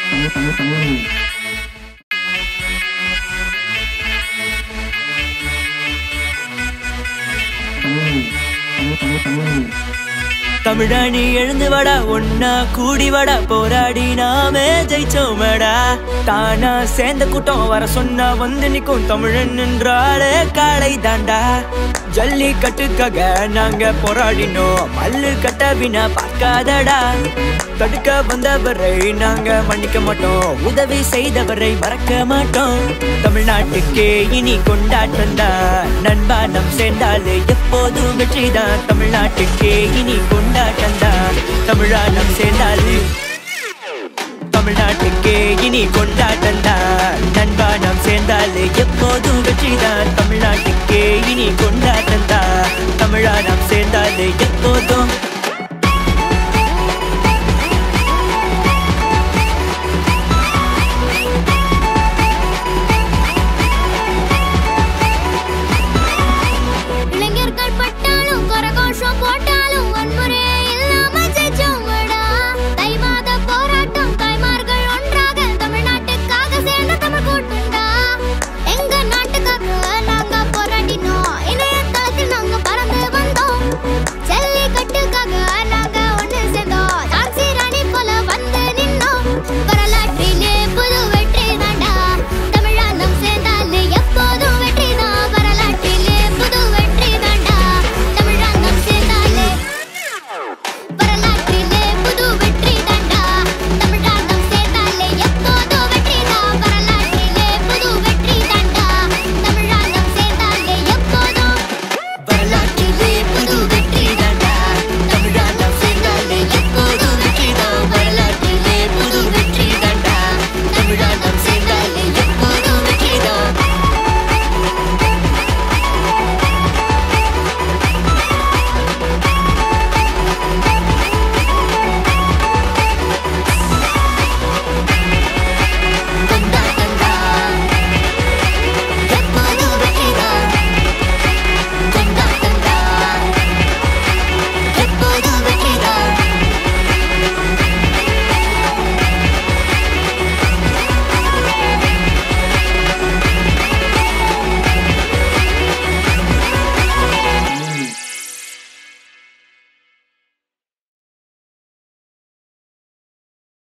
தமிழனி எழுந்து வாடா ஒன்னா கூடி வாடா போராடி நாமே ஜெயிச்சோமடா தானா சேர்ந்த கூட்டம் வர சொன்னா வந்து நிக்கும் தமிழன் என்றாலே காளை தாண்டா ஜல்லி கட்டுக்காக நாங்க போராடினோம் மல்லு கட்ட வினா பார்க்காதடா தடுக்க வந்தவரை நாங்க மன்னிக்க மாட்டோம் உதவி செய்தவரை மறக்க மாட்டோம் தமிழ்நாட்டுக்கே இனி கொண்டாட்டம் தான் நண்பா நம் சேர்ந்தாலே எப்போதும் வெற்றிதான் தமிழ்நாட்டுக்கே இனி கொண்டாட்டம் தான் தமிழா நம் சேர்ந்தாலே தமிழ்நாட்டுக்கே இனி கொண்டாட்டம் தான் நண்பா நாம் சேர்ந்தாலே எப்போதும் வெற்றிதான் தமிழ்நாட்டுக்கே இனி கொண்டாட்டம் தான் தமிழா நாம் சேர்ந்தாலே எப்போதும்